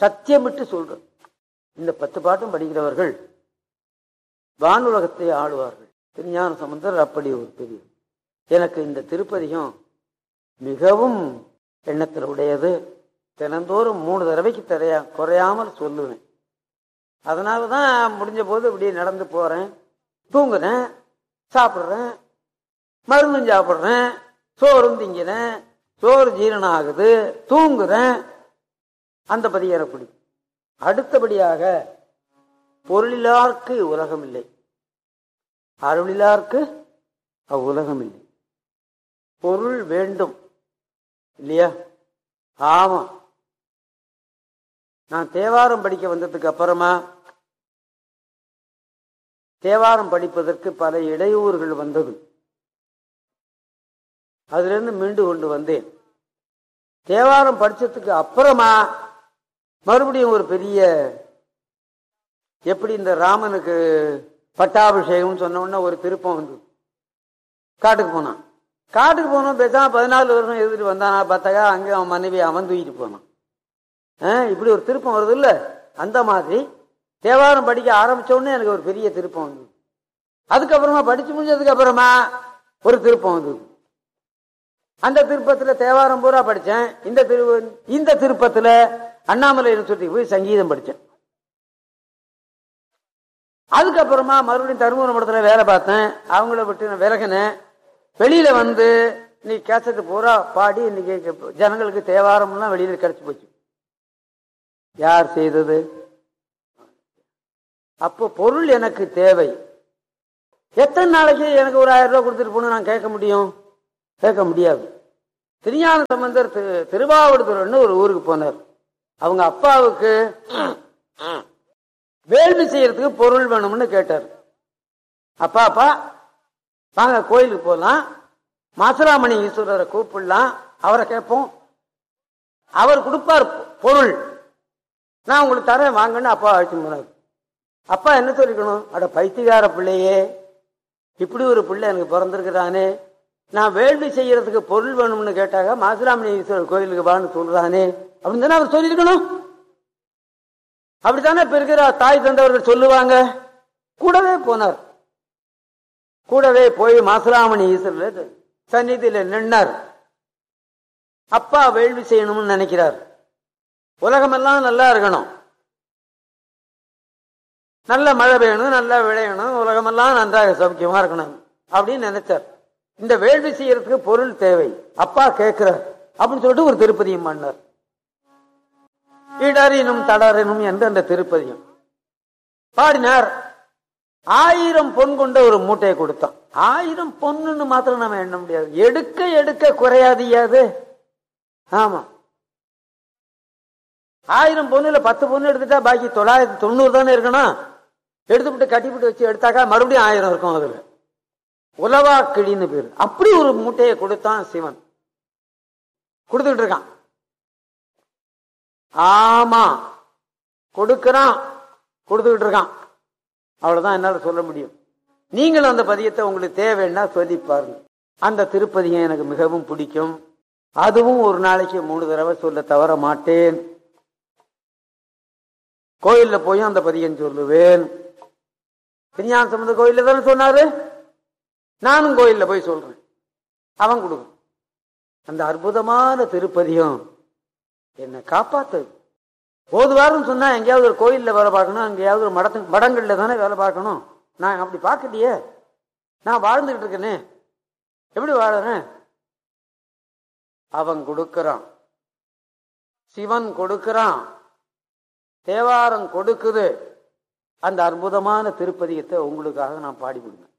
சத்தியமிட்டு சொல்றேன் இந்த பத்து பாட்டும் படிக்கிறவர்கள் வானுலகத்தை ஆளுவார்கள் திருஞான சம்பந்தர் அப்படி ஒரு பெரிய எனக்கு இந்த திருப்பதிகம் மிகவும் எண்ணத்தில் உடையது தினந்தோறும் மூணு தடவைக்கு தரையா குறையாமல் சொல்லுவேன் அதனால தான் முடிஞ்ச போது இப்படியே நடந்து போறேன் தூங்குறேன் சாப்பிட்றேன் மருந்தும் சாப்பிட்றேன் சோறும் திங்கிறேன் சோறு ஜீரணம் ஆகுது தூங்குறேன் அந்த பதியம் எனக்கு பிடிக்கும் அடுத்தபடியாக பொருளிலார்க்கு உலகம் இல்லை அருளிலார்க்கு அவ்வுலகம் இல்லை பொருள் வேண்டும் இல்லையா ஆமா நான் தேவாரம் படிக்க வந்ததுக்கு அப்புறமா தேவாரம் படிப்பதற்கு பல இடையூறுகள் வந்தது அதிலிருந்து மீண்டு கொண்டு வந்தேன் தேவாரம் படிச்சதுக்கு அப்புறமா மறுபடியும் ஒரு பெரிய எப்படி இந்த ராமனுக்கு பட்டாபிஷேகம் சொன்ன உடனே ஒரு திருப்பம் வந்து காட்டுக்கு போனான் காட்டுக்கு போனோம் பேசாம பதினாலு வருஷம் எழுதிட்டு வந்தானா பார்த்தாக்கா அங்கே அவன் மனைவி அவன் தூக்கிட்டு போனான் ஆ, இப்படி ஒரு திருப்பம் வருது இல்ல அந்த மாதிரி தேவாரம் படிக்க ஆரம்பிச்ச உடனே எனக்கு ஒரு பெரிய திருப்பம் வந்தது அதுக்கப்புறமா படிச்சு முடிஞ்சதுக்கு அப்புறமா ஒரு திருப்பம் வந்தது அந்த திருப்பத்துல தேவாரம் பூரா படிச்சேன் இந்த திரு இந்த திருப்பத்துல அண்ணாமலை யூனிவர்சிட்டிக்கு போய் சங்கீதம் படிச்சேன் அதுக்கப்புறமா மறுபடியும் தருமபுரம் மடத்துல வேலை பார்த்தேன் அவங்கள விட்டு நான் விலகினேன் வெளியில வந்து நீ கேசட்டு பூரா பாடி இன்னைக்கு ஜனங்களுக்கு தேவாரம்லாம் வெளியில கிடைச்சு போச்சு யார் செய்தது அப்போ பொருள் எனக்கு தேவை எத்தனை நாளைக்கு எனக்கு ஒரு ஆயிரம் ரூபாய் கொடுத்துட்டு போகணும் நான் கேட்க முடியும் கேட்க முடியாது திருஞான சம்பந்தர் திரு- திருவாவடுதுறைன்னு ஒரு ஊருக்கு போனார் அவங்க அப்பாவுக்கு வேள்வி செய்யறதுக்கு பொருள் வேணும்னு கேட்டார் அப்பா அப்பா வாங்க கோயிலுக்கு போகலாம் மாசுராமணி ஈஸ்வரரை கூப்பிடலாம் அவரை கேட்போம் அவர் கொடுப்பார் பொருள் நான் உங்களுக்கு தரேன் வாங்கன்னு அப்பா அழைச்சிட்டு போனார் அப்பா என்ன சொல்லிக்கணும் அட பைத்தியக்கார பிள்ளையே இப்படி ஒரு பிள்ளை எனக்கு பிறந்திருக்கிறானே நான் வேள்வி செய்யறதுக்கு பொருள் வேணும்னு கேட்டாங்க மாசுராமணி ஈஸ்வரர் கோயிலுக்கு வான்னு சொல்றானே அப்படின்னு தானே அவர் சொல்லியிருக்கணும் அப்படித்தானே இப்ப இருக்கிற தாய் தந்தவர்கள் சொல்லுவாங்க கூடவே போனார் கூடவே போய் மாசுராமணி ஈஸ்வரர் சந்நிதியில நின்னார் அப்பா வேள்வி செய்யணும்னு நினைக்கிறார் உலகமெல்லாம் நல்லா இருக்கணும் நல்ல மழை பெய்யணும் நல்லா விளையணும் உலகமெல்லாம் நன்றாக சௌக்கியமா இருக்கணும் அப்படின்னு நினைச்சார் இந்த வேள்வி செய்யறதுக்கு பொருள் தேவை அப்பா கேட்கிறார் அப்படின்னு சொல்லிட்டு ஒரு திருப்பதியும் பண்ணார் இடறினும் தளரினும் என்ற அந்த திருப்பதியும் பாடினார் ஆயிரம் பொன் கொண்ட ஒரு மூட்டையை கொடுத்தான் ஆயிரம் பொண்ணுன்னு மாத்திரம் நம்ம எண்ண முடியாது எடுக்க எடுக்க குறையாதியாது ஆமா ஆயிரம் பொண்ணுல பத்து பொண்ணு எடுத்துட்டா பாக்கி தொள்ளாயிரத்தி தொண்ணூறு தானே இருக்கணும் எடுத்துவிட்டு கட்டிவிட்டு வச்சு எடுத்தாக்கா மறுபடியும் ஆயிரம் இருக்கும் அதுல உலவா கிளின்னு பேரு அப்படி ஒரு மூட்டையை கொடுத்தான் சிவன் கொடுத்துக்கிட்டு இருக்கான் ஆமா கொடுக்கறான் கொடுத்துக்கிட்டு இருக்கான் அவ்வளவுதான் என்னால சொல்ல முடியும் நீங்களும் அந்த பதியத்தை உங்களுக்கு தேவைன்னா சொல்லி பாருங்க அந்த திருப்பதியம் எனக்கு மிகவும் பிடிக்கும் அதுவும் ஒரு நாளைக்கு மூணு தடவை சொல்ல தவற மாட்டேன் கோயில்ல போய் அந்த பதியம் சொல்லுவேன் திருஞான சம்பந்த கோயில்ல தானே சொன்னாரு நானும் கோயில்ல போய் சொல்றேன் அவன் கொடுக்கும் அந்த அற்புதமான திருப்பதியம் என்னை காப்பாத்துது போதுவாருன்னு சொன்னா எங்கேயாவது ஒரு கோயில்ல வேலை பார்க்கணும் எங்கேயாவது ஒரு மடத்து மடங்கள்ல தானே வேலை பார்க்கணும் நான் அப்படி பார்க்கலையே நான் வாழ்ந்துகிட்டு இருக்கேனே எப்படி வாழறேன் அவன் கொடுக்கறான் சிவன் கொடுக்கறான் தேவாரம் கொடுக்குது அந்த அற்புதமான திருப்பதியத்தை உங்களுக்காக நான் பாடி கொடுங்க